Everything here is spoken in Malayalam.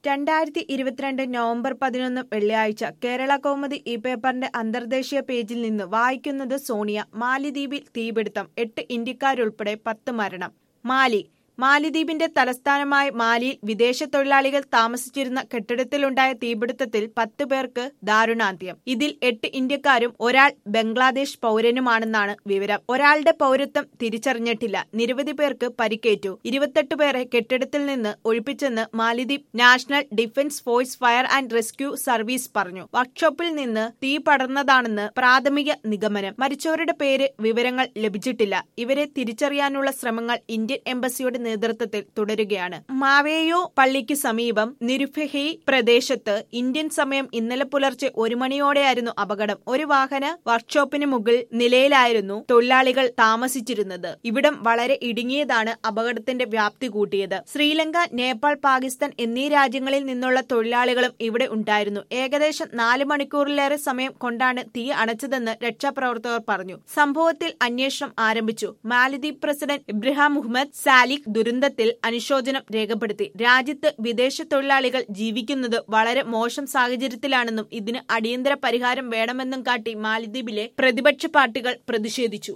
രണ്ടായിരത്തി ഇരുപത്തിരണ്ട് നവംബർ പതിനൊന്ന് വെള്ളിയാഴ്ച കേരള കൗമുദി ഈ പേപ്പറിന്റെ അന്തർദേശീയ പേജിൽ നിന്ന് വായിക്കുന്നത് സോണിയ മാലിദ്വീപിൽ തീപിടുത്തം എട്ട് ഇന്ത്യക്കാരുൾപ്പെടെ പത്ത് മരണം മാലി മാലിദ്വീപിന്റെ തലസ്ഥാനമായ മാലിയിൽ വിദേശ തൊഴിലാളികൾ താമസിച്ചിരുന്ന കെട്ടിടത്തിലുണ്ടായ തീപിടുത്തത്തിൽ പത്ത് പേർക്ക് ദാരുണാന്ത്യം ഇതിൽ എട്ട് ഇന്ത്യക്കാരും ഒരാൾ ബംഗ്ലാദേശ് പൗരനുമാണെന്നാണ് വിവരം ഒരാളുടെ പൗരത്വം തിരിച്ചറിഞ്ഞിട്ടില്ല നിരവധി പേർക്ക് പരിക്കേറ്റു ഇരുപത്തെട്ട് പേരെ കെട്ടിടത്തിൽ നിന്ന് ഒഴിപ്പിച്ചെന്ന് മാലിദ്വീപ് national defence force fire and rescue service പറഞ്ഞു വർക്ക്ഷോപ്പിൽ നിന്ന് തീ പടർന്നതാണെന്ന് പ്രാഥമിക നിഗമനം മരിച്ചവരുടെ പേര് വിവരങ്ങൾ ലഭിച്ചിട്ടില്ല ഇവരെ തിരിച്ചറിയാനുള്ള ശ്രമങ്ങൾ ഇന്ത്യൻ എംബസിയുടെ നേതൃത്വത്തിൽ തുടരുകയാണ് മാവേയോ പള്ളിക്ക് സമീപം നിരുഫഹി പ്രദേശത്ത് ഇന്ത്യൻ സമയം ഇന്നലെ പുലർച്ചെ ഒരു മണിയോടെയായിരുന്നു അപകടം ഒരു വാഹന വർക്ക്ഷോപ്പിന് മുകൾ നിലയിലായിരുന്നു തൊഴിലാളികൾ താമസിച്ചിരുന്നത് ഇവിടം വളരെ ഇടുങ്ങിയതാണ് അപകടത്തിന്റെ വ്യാപ്തി കൂട്ടിയത് ശ്രീലങ്ക നേപ്പാൾ പാകിസ്ഥാൻ എന്നീ രാജ്യങ്ങളിൽ നിന്നുള്ള തൊഴിലാളികളും ഇവിടെ ഉണ്ടായിരുന്നു ഏകദേശം നാല് മണിക്കൂറിലേറെ സമയം കൊണ്ടാണ് തീ അണച്ചതെന്ന് രക്ഷാപ്രവർത്തകർ പറഞ്ഞു സംഭവത്തിൽ അന്വേഷണം ആരംഭിച്ചു മാലദ്വീപ് പ്രസിഡന്റ് ഇബ്രാഹിം മുഹമ്മദ് സാലിഖ് ദുരന്തത്തിൽ അനുശോചനം രേഖപ്പെടുത്തി രാജ്യത്ത് വിദേശ തൊഴിലാളികൾ ജീവിക്കുന്നത് വളരെ മോശം സാഹചര്യത്തിലാണെന്നും ഇതിന് അടിയന്തര പരിഹാരം വേണമെന്നും കാട്ടി മാലദ്വീപിലെ പ്രതിപക്ഷ പാർട്ടികൾ പ്രതിഷേധിച്ചു